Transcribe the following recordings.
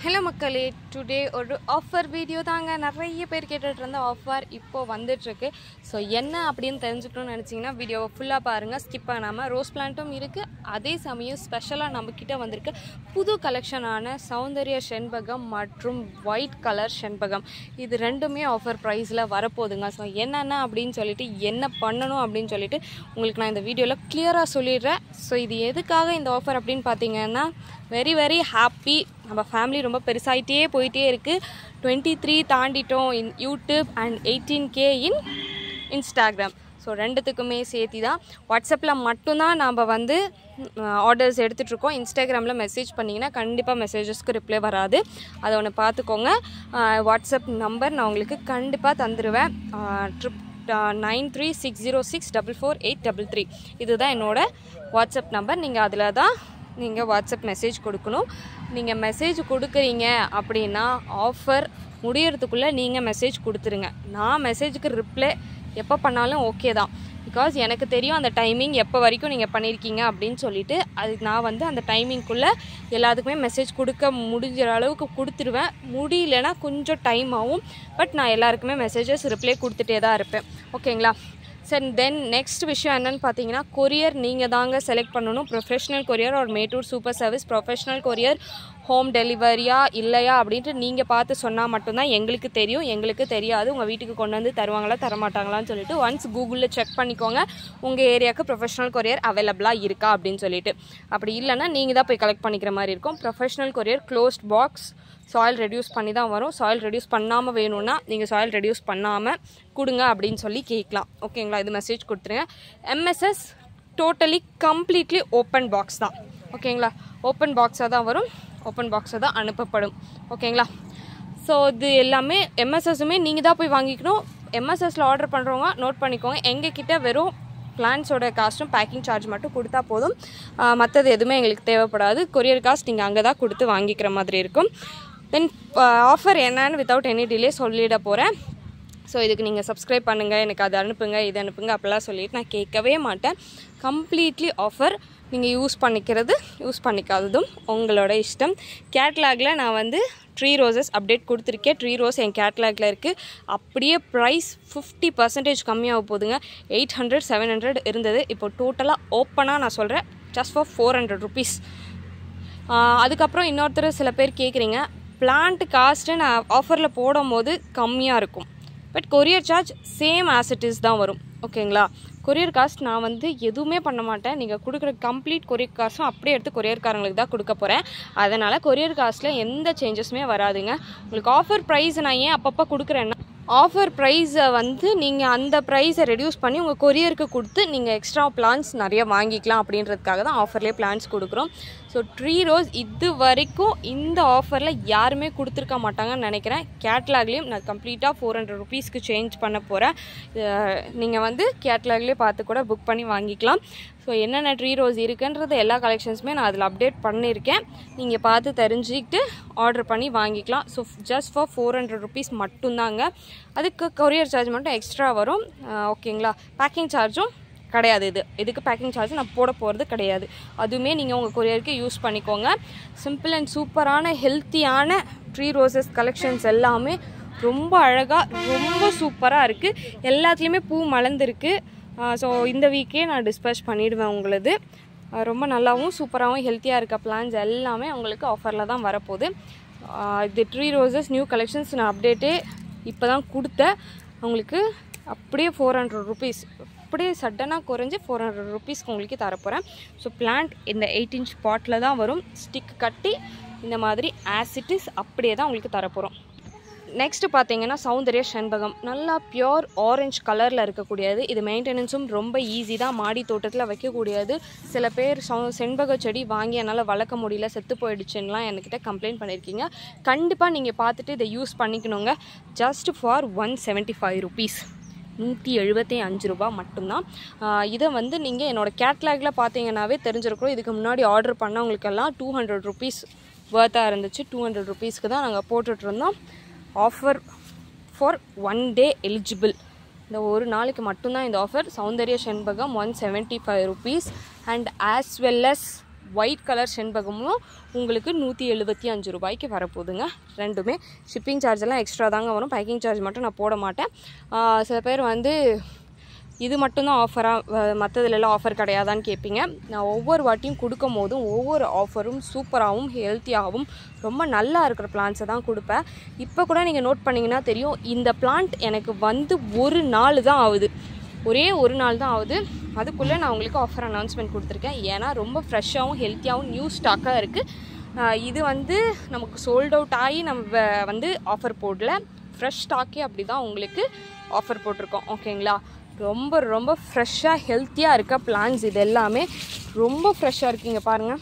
hello மக்களே today ஒரு offer video தாங்க நிறைய பேர் கேட்டுட்டு இருந்த ஆஃபர் இப்போ வந்துட்டுருக்கு ஸோ என்ன அப்படின்னு தெரிஞ்சுக்கணும்னு நினச்சிங்கன்னா வீடியோவை ஃபுல்லாக பாருங்கள் ஸ்கிப் பண்ணாமல் ரோஸ் பிளான்ட்டும் இருக்குது அதே சமயம் ஸ்பெஷலாக நம்மக்கிட்ட வந்திருக்க புது கலெக்ஷனான சௌந்தர்ய செண்பகம் மற்றும் ஒயிட் கலர் செண்பகம் இது ரெண்டுமே ஆஃபர் ப்ரைஸில் வரப்போகுதுங்க ஸோ என்னென்ன அப்படின்னு சொல்லிட்டு என்ன பண்ணணும் அப்படின்னு சொல்லிட்டு உங்களுக்கு நான் இந்த வீடியோவில் கிளியராக சொல்லிடுறேன் ஸோ இது எதுக்காக இந்த ஆஃபர் அப்படின்னு பார்த்தீங்கன்னா வெரி வெரி ஹாப்பி நம்ம ஃபேமிலி ரொம்ப பெருசாயிட்டே போயிட்டே இருக்குது டுவெண்ட்டி த்ரீ தாண்டிட்டோம் in YouTube and eighteen K in Instagram so ரெண்டுத்துக்குமே சேர்த்தி தான் வாட்ஸ்அப்பில் மட்டும்தான் நாம் வந்து ஆர்டர்ஸ் எடுத்துகிட்ருக்கோம் இன்ஸ்டாகிராமில் மெசேஜ் பண்ணிங்கன்னா கண்டிப்பாக மெசேஜஸ்க்கு ரிப்ளை வராது அதை ஒன்று பார்த்துக்கோங்க வாட்ஸ்அப் நம்பர் நான் உங்களுக்கு கண்டிப்பாக தந்துடுவேன் triple nine three six zero six double four eight double three இதுதான் என்னோடய வாட்ஸ்அப் நம்பர் நீங்கள் அதில் தான் நீங்கள் வாட்ஸ்அப் மெசேஜ் கொடுக்கணும் நீங்கள் மெசேஜ் கொடுக்குறீங்க அப்படின்னா ஆஃபர் முடியறதுக்குள்ளே நீங்கள் மெசேஜ் கொடுத்துருங்க நான் மெசேஜுக்கு ரிப்ளை எப்போ பண்ணாலும் ஓகே தான் பிகாஸ் எனக்கு தெரியும் அந்த டைமிங் எப்போ வரைக்கும் நீங்கள் பண்ணியிருக்கீங்க அப்படின்னு சொல்லிட்டு அது நான் வந்து அந்த டைமிங்குள்ளே எல்லாத்துக்குமே மெசேஜ் கொடுக்க முடிஞ்ச அளவுக்கு கொடுத்துருவேன் முடியலன்னா கொஞ்சம் டைம் ஆகும் பட் நான் எல்லாருக்குமே மெசேஜஸ் ரிப்ளை கொடுத்துட்டே தான் இருப்பேன் ஓகேங்களா சரி தென் நெக்ஸ்ட் விஷயம் என்னென்னு பார்த்தீங்கன்னா கொரியர் நீங்கள் தாங்க செலக்ட் பண்ணணும் ப்ரொஃபஷனல் கொரியர் ஒரு Mettur super service professional courier home டெலிவரியா இல்லையா அப்படின்ட்டு நீங்கள் பார்த்து சொன்னால் மட்டும்தான் எங்களுக்கு தெரியும் எங்களுக்கு தெரியாது உங்கள் வீட்டுக்கு கொண்டு வந்து தருவாங்களா தரமாட்டாங்களான்னு சொல்லிட்டு ஒன்ஸ் கூகுளில் செக் பண்ணிக்கோங்க உங்கள் ஏரியாவுக்கு ப்ரொஃபஷனல் கொரியர் அவைலபிளாக இருக்கா அப்படின்னு சொல்லிட்டு அப்படி இல்லைன்னா நீங்கள் தான் போய் கலெக்ட் பண்ணிக்கிற மாதிரி இருக்கும் professional courier closed box soil reduce பண்ணி தான் வரும் சாயில் ரெடியூஸ் பண்ணாமல் வேணும்னா நீங்கள் சாயில் ரெடியூஸ் பண்ணாமல் கொடுங்க அப்படின்னு சொல்லி கேட்கலாம் ஓகேங்களா இது மெசேஜ் கொடுத்துருங்க எம்எஸ்எஸ் டோட்டலி கம்ப்ளீட்லி ஓப்பன் பாக்ஸ் தான் ஓகேங்களா ஓப்பன் பாக்ஸாக தான் வரும் ஓப்பன் பாக்ஸாக தான் அனுப்பப்படும் ஓகேங்களா ஸோ இது எல்லாமே எம்எஸ்எஸுமே நீங்கள் தான் போய் வாங்கிக்கணும் எம்எஸ்எஸில் ஆர்டர் பண்ணுறவங்க நோட் பண்ணிக்கோங்க எங்கள் கிட்ட வெறும் பிளான்ஸோட காஸ்ட்டும் பேக்கிங் சார்ஜ் மட்டும் கொடுத்தா போதும் மற்றது எதுவுமே எங்களுக்கு தேவைப்படாது கொரியர் காஸ்ட் நீங்கள் அங்கே தான் கொடுத்து வாங்கிக்கிற மாதிரி இருக்கும் தென் ஆஃபர் என்னன்னு வித்தவுட் எனி டிலே சொல்லிட போகிறேன் ஸோ இதுக்கு நீங்கள் சப்ஸ்கிரைப் பண்ணுங்கள் எனக்கு அதை அனுப்புங்க இது அனுப்புங்க அப்படிலாம் சொல்லிட்டு நான் கேட்கவே மாட்டேன் கம்ப்ளீட்லி ஆஃபர் நீங்கள் யூஸ் பண்ணிக்கிறது யூஸ் பண்ணிக்காததும் உங்களோட இஷ்டம் கேட்லாகில் நான் வந்து ட்ரீ ரோசஸ் அப்டேட் கொடுத்துருக்கேன் ட்ரீ ரோஸ் என் கேட்லாகில் இருக்குது அப்படியே ப்ரைஸ் ஃபிஃப்டி பர்சன்டேஜ் கம்மியாக போகுதுங்க எயிட் ஹண்ட்ரட் செவன் ஹண்ட்ரட் இருந்தது இப்போ டோட்டலாக ஓப்பனாக நான் சொல்கிறேன் just for four hundred rupees அதுக்கப்புறம் இன்னொருத்தர் சில பேர் கேட்குறீங்க பிளான்ட் காஸ்ட்டு நான் ஆஃபரில் போடும் போது கம்மியாக இருக்கும் but courier charge same as it is தான் வரும் ஓகேங்களா கொரியர் காஸ்ட் நான் வந்து எதுவுமே பண்ண மாட்டேன் நீங்கள் கொடுக்குற கம்ப்ளீட் கொரியர் காஸ்ட்டும் அப்படியே எடுத்து கொரியர்காரங்களுக்கு தான் கொடுக்க போகிறேன் அதனால் கொரியர் காஸ்ட்டில் எந்த சேஞ்சஸுமே வராதுங்க உங்களுக்கு ஆஃபர் ப்ரைஸ் நான் ஏன் அப்பப்போ கொடுக்குறேன்னா ஆஃபர் ப்ரைஸை வந்து நீங்கள் அந்த ப்ரைஸை ரெடியூஸ் பண்ணி உங்கள் கொரியருக்கு கொடுத்து நீங்கள் எக்ஸ்ட்ரா பிளான்ஸ் நிறைய வாங்கிக்கலாம் அப்படின்றதுக்காக தான் ஆஃபர்லேயே பிளான்ஸ் கொடுக்குறோம் ஸோ ட்ரீ ரோஸ் இது வரைக்கும் இந்த ஆஃபரில் யாருமே கொடுத்துருக்க மாட்டாங்கன்னு நினைக்கிறேன் கேட்லாக்லேயும் நான் கம்ப்ளீட்டாக ஃபோர் ஹண்ட்ரட் ருபீஸ்க்கு சேஞ்ச் பண்ண போகிறேன் நீங்கள் வந்து கேட்லாக்லேயே பார்த்து கூட புக் பண்ணி வாங்கிக்கலாம் ஸோ என்னென்ன ட்ரீ ரோஸ் இருக்குன்றது எல்லா கலெக்ஷன்ஸுமே நான் அதில் அப்டேட் பண்ணியிருக்கேன் நீங்கள் பார்த்து தெரிஞ்சுக்கிட்டு ஆர்டர் பண்ணி வாங்கிக்கலாம் so just for four hundred rupees மட்டும்தாங்க அதுக்கு கொரியர் சார்ஜ் மட்டும் எக்ஸ்ட்ரா வரும் ஓகேங்களா பேக்கிங் சார்ஜும் கிடையாது இது இதுக்கு பேக்கிங் சார்ஜ் நான் போட போகிறது கிடையாது அதுவுமே நீங்கள் உங்கள் கொரியருக்கு யூஸ் பண்ணிக்கோங்க சிம்பிள் அண்ட் சூப்பரான ஹெல்த்தியான ட்ரீ ரோசஸ் கலெக்ஷன்ஸ் எல்லாமே ரொம்ப அழகாக ரொம்ப சூப்பராக இருக்குது எல்லாத்துலேயுமே பூ மலர்ந்துருக்கு ஸோ இந்த வீக்கே நான் டிஸ்பேச் பண்ணிவிடுவேன் உங்களது ரொம்ப நல்லாவும் சூப்பராகவும் ஹெல்த்தியாக இருக்க பிளான்ஸ் எல்லாமே உங்களுக்கு ஆஃபரில் தான் வரப்போகுது இது ட்ரீ ரோசஸ் நியூ கலெக்ஷன்ஸ் நான் அப்டேட்டே இப்போ தான் கொடுத்தேன் உங்களுக்கு அப்படியே ஃபோர் ஹண்ட்ரட் ருபீஸ் அப்படியே சடனாக குறைஞ்சி ஃபோர் ஹண்ட்ரட் ருபீஸ்க்கு உங்களுக்கு தரப்போகிறேன் ஸோ பிளான்ட் இந்த எயிட் இன்ச் பாட்டில் தான் வரும் ஸ்டிக் கட்டி இந்த மாதிரி ஆசிட்டிஸ் அப்படியே தான் உங்களுக்கு தரப்போகிறோம் நெக்ஸ்ட் பார்த்தீங்கன்னா சௌந்தர்ய செண்பகம் நல்லா பியோர் ஆரஞ்ச் கலரில் இருக்கக்கூடியது இது மெயின்டெனன்ஸும் ரொம்ப ஈஸி தான் மாடி தோட்டத்தில் வைக்கக்கூடியது சில பேர் சௌ செண்பக செடி வாங்கி என்னால் வளர்க்க முடியல செத்து போயிடுச்சுன்னெலாம் என்கிட்ட கம்ப்ளைண்ட் பண்ணியிருக்கீங்க கண்டிப்பாக நீங்கள் பார்த்துட்டு இதை யூஸ் பண்ணிக்கணுங்க just for one seventy five rupees நூற்றி எழுபத்தி அஞ்சு ரூபா மட்டும்தான் இதை வந்து நீங்கள் என்னோடய கேட்லாகில் பார்த்தீங்கன்னாவே தெரிஞ்சிருக்கிறோம் இதுக்கு முன்னாடி ஆர்டர் பண்ணவங்களுக்கெல்லாம் டூ ஹண்ட்ரட் ருபீஸ் ஒர்த்தாக இருந்துச்சு டூ ஹண்ட்ரட் ருபீஸ்க்கு தான் நாங்கள் போட்டுட்ருந்தோம் offer for one day eligible இந்த ஒரு நாளைக்கு மட்டும்தான் இந்த ஆஃபர் சௌந்தர்ய செண்பகம் one seventy five rupees and as well as white colour செண்பகமும் உங்களுக்கு நூற்றி எழுபத்தி அஞ்சு ரூபாய்க்கு வரப்போகுதுங்க ரெண்டுமே ஷிப்பிங் சார்ஜெல்லாம் எக்ஸ்ட்ரா தாங்க வரும் பேக்கிங் சார்ஜ் மட்டும் நான் போட மாட்டேன் ஆஹ் சில பேர் வந்து இது மட்டும்தான் ஆஃபராக மற்றதுலலாம் ஆஃபர் கிடையாதான்னு கேட்பீங்க நான் ஒவ்வொரு வாட்டியும் கொடுக்கும் போதும் ஒவ்வொரு ஆஃபரும் சூப்பராகவும் ஹெல்த்தியாகவும் ரொம்ப நல்லா இருக்கிற பிளான்ஸை தான் கொடுப்பேன் இப்போ கூட நீங்கள் நோட் பண்ணிங்கன்னா தெரியும் இந்த பிளான்ட் எனக்கு வந்து ஒரு நாள் தான் ஆகுது ஒரே ஒரு நாள் தான் ஆகுது அதுக்குள்ளே நான் உங்களுக்கு ஆஃபர் அனௌன்ஸ்மெண்ட் கொடுத்துருக்கேன் ஏன்னா ரொம்ப ஃப்ரெஷ்ஷாகவும் ஹெல்த்தியாகவும் நியூ ஸ்டாக்காக இருக்குது இது வந்து நமக்கு சோல்ட் அவுட் ஆகி நம்ம வ- வந்து ஆஃபர் போடல ஃப்ரெஷ் ஸ்டாக்கே அப்படி தான் உங்களுக்கு ஆஃபர் போட்டிருக்கோம் ஓகேங்களா ரொம்ப ரொம்ப ஃப்ரெஷ்ஷாக ஹெல்த்தியாக இருக்க பிளான்ஸ் இது எல்லாமே ரொம்ப ஃப்ரெஷ்ஷாக இருக்குங்க பாருங்கள்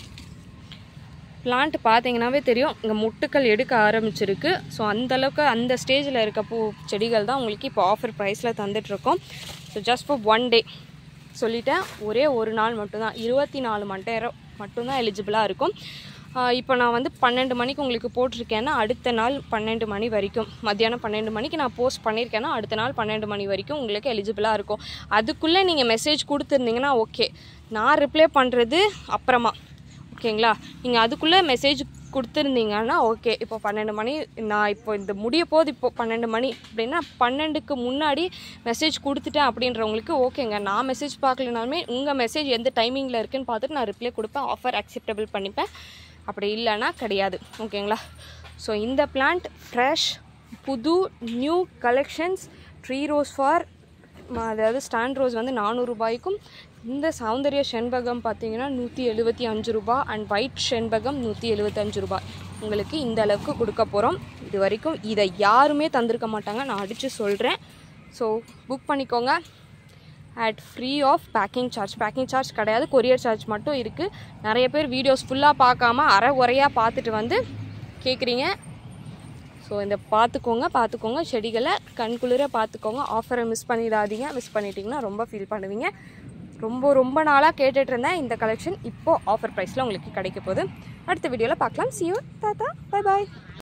பிளான்ட் பார்த்தீங்கன்னாவே தெரியும் இங்கே முட்டுக்கள் எடுக்க ஆரம்பிச்சிருக்கு ஸோ அந்தளவுக்கு அந்த ஸ்டேஜில் இருக்க பூ செடிகள் தான் உங்களுக்கு இப்போ ஆஃபர் ப்ரைஸில் தந்துட்டுருக்கோம் so just for one day சொல்லிட்டேன் ஒரே ஒரு நாள் மட்டும்தான் இருபத்தி நாலு மணி நேரம் மட்டும்தான் எலிஜிபிளாக இருக்கும் ஆஹ் இப்போ நான் வந்து பன்னெண்டு மணிக்கு உங்களுக்கு போட்டிருக்கேன்னா அடுத்த நாள் பன்னெண்டு மணி வரைக்கும் மத்தியானம் பன்னெண்டு மணிக்கு நான் போஸ்ட் பண்ணியிருக்கேன்னா அடுத்த நாள் பன்னெண்டு மணி வரைக்கும் உங்களுக்கு எலிஜிபிளாக இருக்கும் அதுக்குள்ளே நீங்கள் மெசேஜ் கொடுத்துருந்தீங்கன்னா ஓகே நான் ரிப்ளை பண்ணுறது அப்புறமா ஓகேங்களா நீங்கள் அதுக்குள்ளே மெசேஜ் கொடுத்துருந்தீங்கன்னா ஓகே இப்போ பன்னெண்டு மணி நான் இப்போ இந்த முடிய போது இப்போ பன்னெண்டு மணி அப்படின்னா பன்னெண்டுக்கு முன்னாடி மெசேஜ் கொடுத்துட்டேன் அப்படின்றவங்களுக்கு ஓகேங்க நான் மெசேஜ் பார்க்கலனாலுமே உங்கள் மெசேஜ் எந்த டைமிங்கில் இருக்குன்னு பார்த்துட்டு நான் ரிப்ளை கொடுப்பேன் ஆஃபர் அக்செப்டபிள் பண்ணிப்பேன் அப்படி இல்லைன்னா கிடையாது ஓகேங்களா ஸோ இந்த பிளான்ட் ஃப்ரெஷ் புது new collections tree rose for ம- அதாவது ஸ்டாண்ட் ரோஸ் வந்து நானூறுரூபாய்க்கும் இந்த சௌந்தர்ய செண்பகம் பார்த்தீங்கன்னா நூற்றி எழுபத்தி அஞ்சு ரூபா அண்ட் ஒயிட் செண்பகம் நூற்றி எழுபத்தஞ்சு ரூபாய் உங்களுக்கு இந்த அளவுக்கு கொடுக்க போகிறோம் இது வரைக்கும் இதை யாருமே தந்திருக்க மாட்டாங்க நான் அடித்து சொல்கிறேன் ஸோ புக் பண்ணிக்கோங்க at free of packing charge packing charge கிடையாது கொரியர் சார்ஜ் மட்டும் இருக்குது நிறைய பேர் வீடியோஸ் ஃபுல்லாக பார்க்காம அரை குறையாக பார்த்துட்டு வந்து கேட்குறீங்க ஸோ இந்த பார்த்துக்கோங்க பார்த்துக்கோங்க செடிகளை கண்குளிர பார்த்துக்கோங்க ஆஃபரை மிஸ் பண்ணிடாதீங்க மிஸ் பண்ணிட்டீங்கன்னா ரொம்ப ஃபீல் பண்ணுவீங்க ரொம்ப ரொம்ப நாளாக கேட்டுட்டு இருந்தேன் இந்த கலெக்ஷன் இப்போது ஆஃபர் ப்ரைஸில் உங்களுக்கு கிடைக்க போகுது அடுத்த வீடியோவில் பார்க்கலாம் see you டாட்டா பை பாய்